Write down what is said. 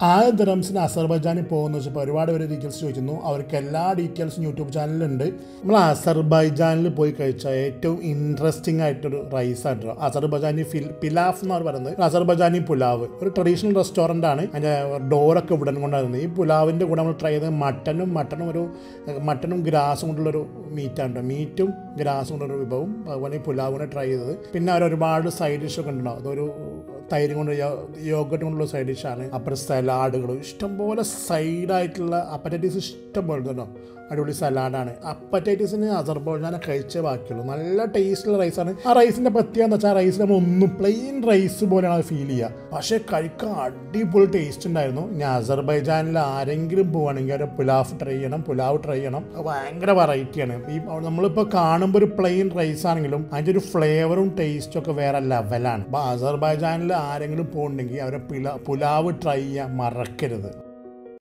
ആയിരം ദിറംസിന് അസർബൈജാനിൽ പോകുന്ന വെച്ചപ്പോൾ ഒരുപാട് പേര് ഡീറ്റെയിൽസ് ചോദിക്കുന്നു അവർക്ക് എല്ലാ ഡീറ്റെയിൽസും യൂട്യൂബ് ചാനലിലുണ്ട് നമ്മൾ അസർബൈജാനിൽ പോയി കഴിച്ച ഏറ്റവും ഇൻട്രസ്റ്റിംഗ് ആയിട്ടൊരു റൈസ് ആയിട്ടോ അസർബൈജാനി ഫിൽ പിലാഫ് എന്നാണ് പറയുന്നത് അസർബൈജാനി പുലാവ് ഒരു ട്രഡീഷണൽ റെസ്റ്റോറൻ്റ് ആണ് അതിൻ്റെ ഡോറൊക്കെ ഉടൻ കൊണ്ടായിരുന്നു ഈ പുലാവിൻ്റെ കൂടെ നമ്മൾ ട്രൈ ചെയ്തത് മട്ടനും മട്ടനും ഒരു മട്ടനും ഗ്രാസും കൊണ്ടുള്ളൊരു മീറ്റാണ് കേട്ടോ മീറ്റും ഗ്രാസും കൊണ്ടൊരു വിഭവം അതുപോലെ ഈ പുലാവിനെ ട്രൈ ചെയ്തത് പിന്നെ അവർ ഒരുപാട് സൈഡ് ഡിഷൊക്കെ ഉണ്ടോ അതൊരു തൈര് കൊണ്ട് യോഗട്ട് കൊണ്ടുള്ള സൈഡ് ഡിഷാണ് അപ്പുറം സലാഡുകൾ ഇഷ്ടംപോലെ സൈഡായിട്ടുള്ള അപ്പറ്റൈറ്റീസ് ഇഷ്ടം പോലെ ഉണ്ടോ അടിപൊളി സലാഡാണ് അപ്പറ്റൈറ്റീസിന് അസർബൈജാനെ കഴിച്ചേ ബാക്കിയുള്ളൂ നല്ല ടേസ്റ്റുള്ള റൈസാണ് ആ റൈസിൻ്റെ പ്രത്യേകത എന്ന് വെച്ചാൽ റൈസ് നമ്മൾ ഒന്നും പ്ലെയിൻ റൈസ് പോലെയാണ് അത് ഫീൽ ചെയ്യുക പക്ഷേ കഴിക്കാൻ അടിപൊളി ടേസ്റ്റ് ഉണ്ടായിരുന്നു ഇനി അസർബൈജാനിൽ ആരെങ്കിലും പോവുകയാണെങ്കിൽ അവരെ പുലാവ് ട്രൈ ചെയ്യണം പുലാവ് ട്രൈ ചെയ്യണം അത് ഭയങ്കര വെറൈറ്റിയാണ് ഈ നമ്മളിപ്പോൾ കാണുമ്പോൾ ഒരു പ്ലെയിൻ റൈസ് ആണെങ്കിലും അതിൻ്റെ ഒരു ഫ്ലേവറും ടേസ്റ്റും ഒക്കെ വേറെ ലെവലാണ് അപ്പോൾ അസർബൈജാനിൽ ആരെങ്കിലും പോകുന്നുണ്ടെങ്കിൽ അവരെ പില പുലാവ് ട്രൈ ചെയ്യാൻ മറക്കരുത്